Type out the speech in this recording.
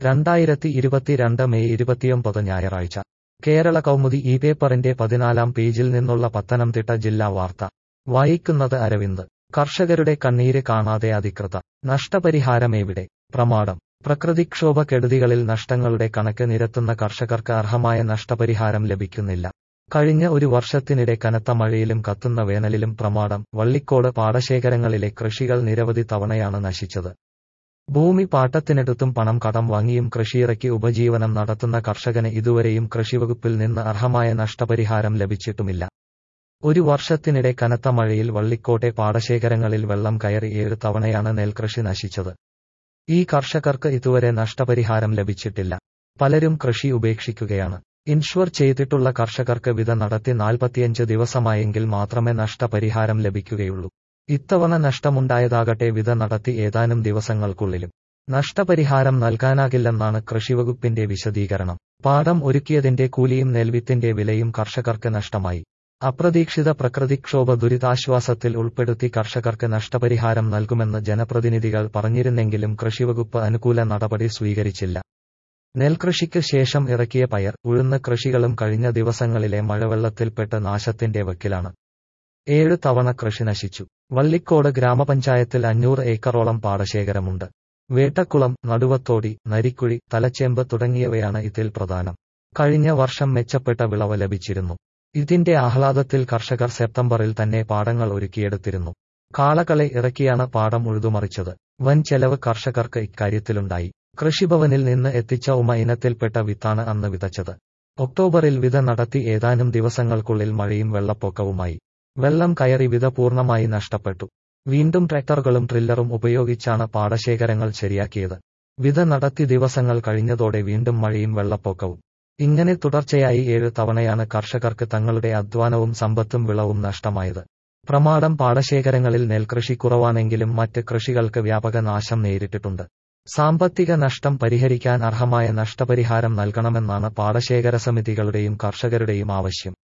രണ്ടായിരത്തി ഇരുപത്തിരണ്ട് മെയ് ഇരുപത്തിയൊമ്പത് ഞായറാഴ്ച കേരള കൗമുദി ഈ പേപ്പറിന്റെ പതിനാലാം പേജിൽ നിന്നുള്ള പത്തനംതിട്ട ജില്ലാ വാർത്ത വായിക്കുന്നത് അരവിന്ദ് കർഷകരുടെ കണ്ണീര് കാണാതെ അധികൃതർ നഷ്ടപരിഹാരമെവിടെ പ്രമാണം പ്രകൃതിക്ഷോഭ കെടുതികളിൽ നഷ്ടങ്ങളുടെ കണക്ക് നിരത്തുന്ന കർഷകർക്ക് അർഹമായ നഷ്ടപരിഹാരം ലഭിക്കുന്നില്ല കഴിഞ്ഞ ഒരു വർഷത്തിനിടെ കനത്ത മഴയിലും കത്തുന്ന വേനലിലും പ്രമാടം വള്ളിക്കോട് പാടശേഖരങ്ങളിലെ കൃഷികൾ നിരവധി തവണയാണ് നശിച്ചത് ഭൂമി പാട്ടത്തിനെടുത്തും പണം കടം വാങ്ങിയും കൃഷിയിറക്കി ഉപജീവനം നടത്തുന്ന കർഷകന് ഇതുവരെയും കൃഷിവകുപ്പിൽ നിന്ന് അർഹമായ നഷ്ടപരിഹാരം ലഭിച്ചിട്ടുമില്ല ഒരു വർഷത്തിനിടെ കനത്ത മഴയിൽ വള്ളിക്കോട്ടെ പാടശേഖരങ്ങളിൽ വെള്ളം കയറി ഏഴ് തവണയാണ് നെൽകൃഷി നശിച്ചത് ഈ കർഷകർക്ക് ഇതുവരെ നഷ്ടപരിഹാരം ലഭിച്ചിട്ടില്ല പലരും കൃഷി ഉപേക്ഷിക്കുകയാണ് ഇൻഷുർ ചെയ്തിട്ടുള്ള കർഷകർക്ക് വിത നടത്തി നാൽപ്പത്തിയഞ്ച് ദിവസമായെങ്കിൽ മാത്രമേ നഷ്ടപരിഹാരം ലഭിക്കുകയുള്ളൂ ഇത്തവണ നഷ്ടമുണ്ടായതാകട്ടെ വിത നടത്തി ഏതാനും ദിവസങ്ങൾക്കുള്ളിലും നഷ്ടപരിഹാരം നൽകാനാകില്ലെന്നാണ് കൃഷിവകുപ്പിന്റെ വിശദീകരണം പാടം ഒരുക്കിയതിന്റെ കൂലിയും നെൽവിത്തിന്റെ വിലയും കർഷകർക്ക് നഷ്ടമായി അപ്രതീക്ഷിത പ്രകൃതിക്ഷോഭ ദുരിതാശ്വാസത്തിൽ ഉൾപ്പെടുത്തി കർഷകർക്ക് നഷ്ടപരിഹാരം നൽകുമെന്ന് ജനപ്രതിനിധികൾ പറഞ്ഞിരുന്നെങ്കിലും കൃഷിവകുപ്പ് അനുകൂല നടപടി സ്വീകരിച്ചില്ല നെൽകൃഷിക്ക് ശേഷം ഇറക്കിയ പയർ ഉഴുന്ന കൃഷികളും കഴിഞ്ഞ ദിവസങ്ങളിലെ മഴവെള്ളത്തിൽപ്പെട്ട് നാശത്തിന്റെ വക്കിലാണ് ഏഴ് തവണ കൃഷി നശിച്ചു വള്ളിക്കോട് ഗ്രാമപഞ്ചായത്തിൽ അഞ്ഞൂറ് ഏക്കറോളം പാടശേഖരമുണ്ട് വേട്ടക്കുളം നടുവത്തോടി നരിക്കുഴി തലച്ചേമ്പ് തുടങ്ങിയവയാണ് ഇതിൽ പ്രധാനം കഴിഞ്ഞ വർഷം മെച്ചപ്പെട്ട വിളവ് ലഭിച്ചിരുന്നു ഇതിന്റെ ആഹ്ലാദത്തിൽ കർഷകർ സെപ്റ്റംബറിൽ തന്നെ പാടങ്ങൾ ഒരുക്കിയെടുത്തിരുന്നു കാളകളെ ഇറക്കിയാണ് പാടം ഉഴുതുമറിച്ചത് വൻ ചെലവ് കർഷകർക്ക് ഇക്കാര്യത്തിലുണ്ടായി കൃഷിഭവനിൽ നിന്ന് എത്തിച്ച ഉമ ഇനത്തിൽപ്പെട്ട വിത്താണ് അന്ന് വിതച്ചത് ഒക്ടോബറിൽ വിത നടത്തി ഏതാനും ദിവസങ്ങൾക്കുള്ളിൽ മഴയും വെള്ളപ്പൊക്കവുമായി വെള്ളം കയറി വിത പൂർണ്ണമായി നഷ്ടപ്പെട്ടു വീണ്ടും ട്രാക്ടറുകളും ട്രില്ലറും ഉപയോഗിച്ചാണ് പാടശേഖരങ്ങൾ ശരിയാക്കിയത് വിത നടത്തി ദിവസങ്ങൾ കഴിഞ്ഞതോടെ വീണ്ടും മഴയും വെള്ളപ്പൊക്കവും ഇങ്ങനെ തുടർച്ചയായി ഏഴ് തവണയാണ് കർഷകർക്ക് തങ്ങളുടെ അധ്വാനവും സമ്പത്തും വിളവും നഷ്ടമായത് പ്രമാടം പാടശേഖരങ്ങളിൽ നെൽകൃഷി കുറവാണെങ്കിലും മറ്റ് കൃഷികൾക്ക് വ്യാപക നാശം നേരിട്ടിട്ടുണ്ട് സാമ്പത്തിക നഷ്ടം പരിഹരിക്കാൻ അർഹമായ നഷ്ടപരിഹാരം നൽകണമെന്നാണ് പാടശേഖര സമിതികളുടെയും കർഷകരുടെയും ആവശ്യം